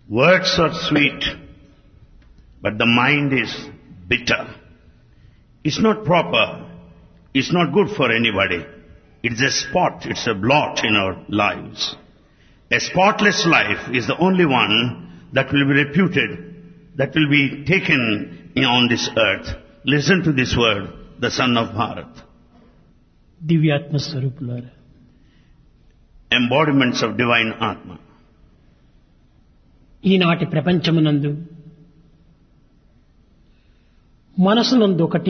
Words are sweet, but the mind is bitter. It's not proper. It's not good for anybody. It's a spot, it's a blot in our lives. A spotless life is the only one that will be reputed, that will be taken on this earth. Listen to this word, the son of Bharat. దివ్యాత్మ స్వరూపులారా Embodiments of divine Atma. ఈనాటి ప్రపంచమునందు మనసునందు ఒకటి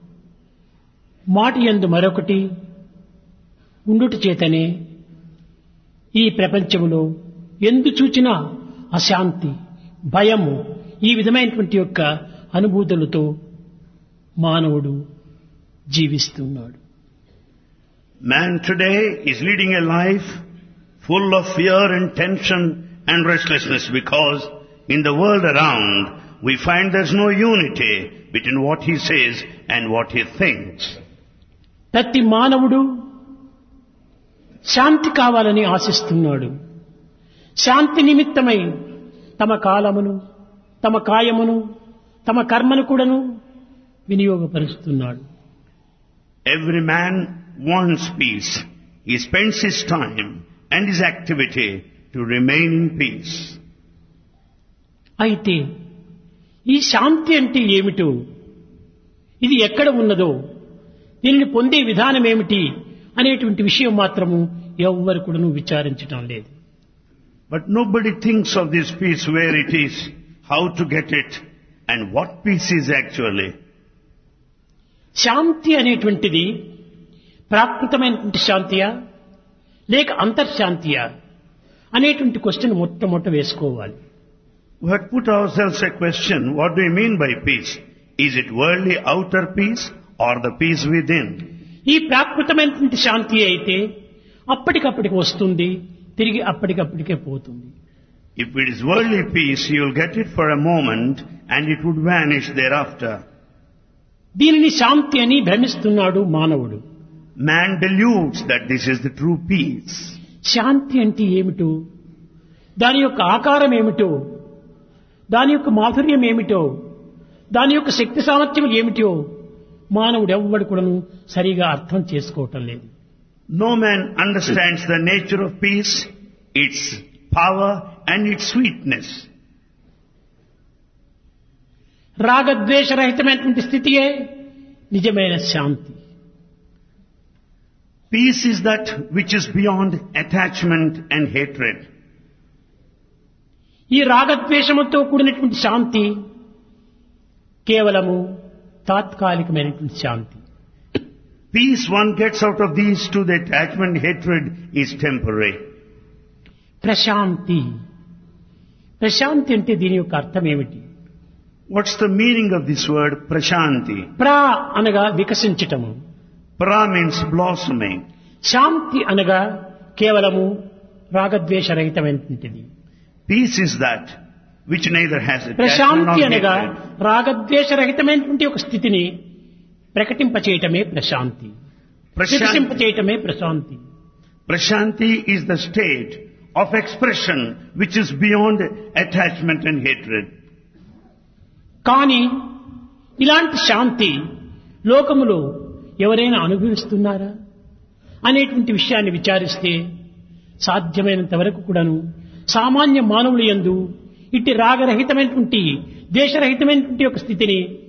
మాటి యందు మరొకటి ఉండుట చేతనే ఈ ప్రపంచములో ఎందు చూచినా అశాంతి భయము ఈ విధమైనటువంటి యొక్క అనుభూతులతో మానవుడు జీవిస్తున్నాడు Man today is leading a life full of fear and tension and restlessness because in the world around we find there's no unity between what he says and what he thinks. ప్రతి మానవుడు శాంతి కావాలని ఆశిస్తున్నాడు శాంతి నిమిత్తమై తమ కాలమును తమ కాయమును తమ కర్మను కూడాను వినియోగపరుస్తున్నాడు Every man wants peace. He spends his time and his activity to remain in peace. అయితే ఈ శాంతి అంటే ఏమిటో ఇది ఎక్కడ ఉన్నదో దీనిని పొందే విధానం ఏమిటి అనేటువంటి విషయం మాత్రము ఎవ్వరు కూడాను విచారించడం లేదు But nobody thinks of this peace, where it is, how to get it, and what peace is actually. శాంతి అనేటువంటిది ప్రాకృతమైనటువంటి శాంతియా లేక అంతర్శాంతియా అనేటువంటి క్వశ్చన్ మొట్టమొదట వేసుకోవాలి We have put ourselves a question, what do we mean by peace? Is it worldly outer peace or the peace within? ఈ ప్రాకృతమైనటువంటి శాంతి అయితే అప్పటికప్పటికి వస్తుంది తిరిగి అప్పటికప్పటికే పోతుంది If it is worldly peace, you will get it for a moment and it would vanish thereafter. దీనిని శాంతి అని భ్రమిస్తున్నాడు మానవుడు Man deludes that this is the true peace. శాంతి అంటే ఏమిటో దాని యొక్క ఆకారం ఏమిటో దాని యొక్క మాధుర్యం ఏమిటో దాని యొక్క శక్తి సామర్థ్యం ఏమిటో మానవుడు ఎవ్వడు కూడాను సరిగా అర్థం చేసుకోవటం లేదు No man understands the nature of peace, its power and its sweetness. రాగద్వేషరహితమైనటువంటి స్థితియే నిజమైన శాంతి Peace is that which is beyond attachment and hatred. ఈ రాగద్వేషముతో కూడినటువంటి శాంతి కేవలము తాత్కాలికమైనటువంటి శాంతి Peace one gets out of these two, the attachment, hatred is temporary. Prashanti Prashanti అంటే దీని యొక్క అర్థం ఏమిటి What's the meaning of this word prashanti? ప్రా అనగా వికసించటము Pra means blossoming. శాంతి అనగా కేవలము రాగద్వేషరహితమైనటువంటిది Peace is that which neither has attachment Prashanti nor అనగా hatred. రాగద్వేషరహితమైనటువంటి ఒక స్థితిని ప్రకటింపచేయటమే Prashanti Prashanti, వికసింపచేయటమే Prashanti prashanti is the state of expression which is beyond attachment and hatred. కానీ ఇలాంటి శాంతి లోకములో ఎవరైనా అనుభవిస్తున్నారా అనేటువంటి విషయాన్ని విచారిస్తే సాధ్యమైనంత వరకు కూడాను సామాన్య మానవులు యందు ఇట్టి రాగరహితమైనటువంటి దేశరహితమైనటువంటి ఒక స్థితిని